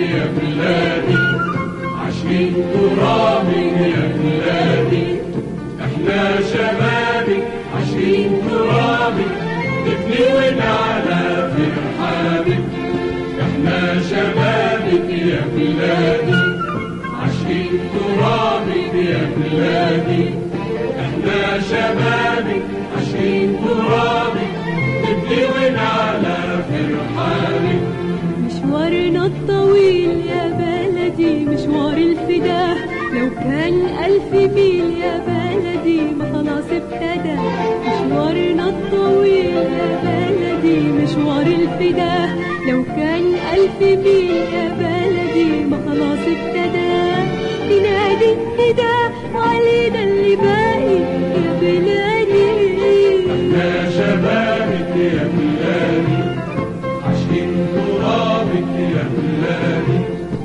يا بلادي عاشقين ترابك يا بلادي احنا شبابك عاشقين ترابك نبني ونعلى في رحابك احنا شبابك يا بلادي عاشقين ترابك يا بلادي احنا شبابك عاشقين ترابك نبني ونعلى في رحابك مشوارنا الطويل يا بلدي مشوار الفداء لو كان ألف ميل يا بلدي ما خلاص ابتدى مشوارنا الطويل يا بلدي مشوار الفداء لو كان ألف ميل يا بلدي ما خلاص ابتدى بنادي النداء علينا اللي باقي يا بلادي احنا شبابك يا بلادي عاشقين ترابك يا بلادي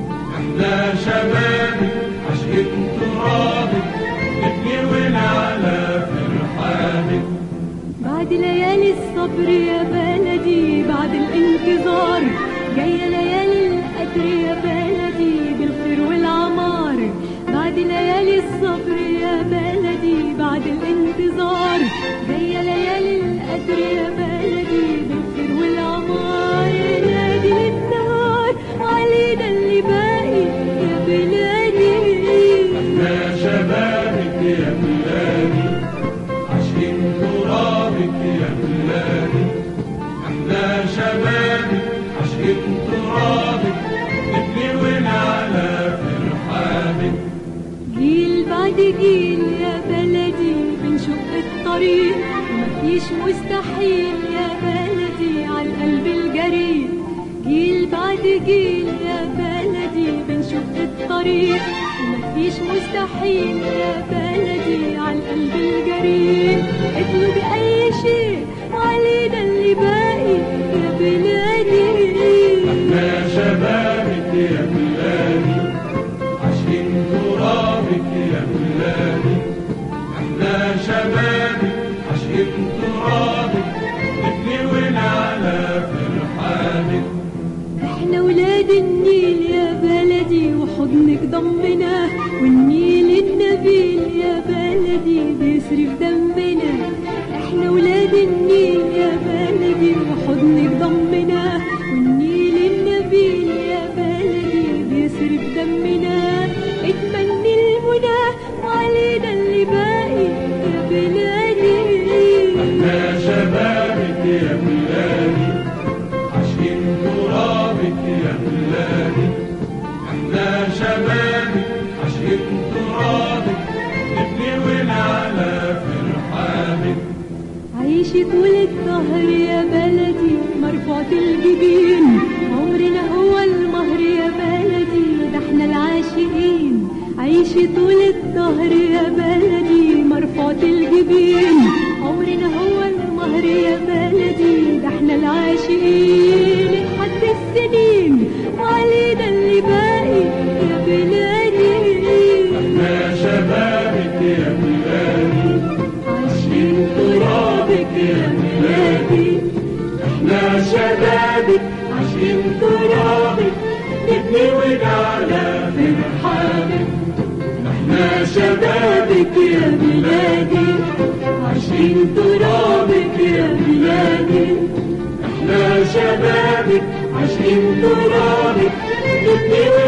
احنا شبابك عاشقين ترابك نبني ونعلى في رحابك بعد ليالي الصبر يا بلدي بعد الانتظار جاية ليالي القدر يا بلدي بالخير والعمار بعد ليالي الصبر يا بلدي بعد الانتظار جاية ليالي القدر يا بلدي بالخير والعمار نادي النهار علينا اللي باقي يا بلادي احنا شبابك يا بلادي عاشقين ترابك يا بلادي احنا شبابك عاشقين ترابك نبني ونعلى في رحابك جيل بعد جيل يا بلدي بنشق الطريق ومفيش مستحيل يا بلدي على القلب الجريء جيل بعد جيل يا بلدي بنشق الطريق ومفيش مستحيل يا بلدي على القلب الجريء اطلب اي شيء وعلينا اللي باقي يا بلادي احنا شبابك يا بلادي عاشقين ترابك يا بلادي احنا شبابك عاشقين ترابك نبني ونعلى في رحابك احنا ولاد النيل يا بلدي وحضنك ضمنا والنيل النبيل يا بلدي بيسري في دمنا احنا ولاد النيل يا بلدي وحضنك ضمنا والنيل النبيل يا بلدي بيسري في دمنا اتمني المنى وعلينا اللي باقي يا بلادي احنا شبابك يا بلادي عاشقين ترابك يا بلادي احنا شبابك عاشقين ترابك نبني ونعلى في رحابك عيشي طول الظهر يا بلدي مرفوعة الجبين عمرنا هو المهر يا بلدي ده احنا العاشقين عيشي طول الظهر يا بلدي مرفوعة الجبين عمرنا هو المهر يا بلدي ده احنا العاشقين لحد السنين وعلينا اللي باقي يا بلادي احنا شبابك يا بلادي عايشين ترابك يا بلادي احنا شبابك عاشقين ترابك نبني ونعلى في رحابك احنا شبابك يا بلادي عاشقين ترابك يا بلادي احنا شبابك عاشقين ترابك نبني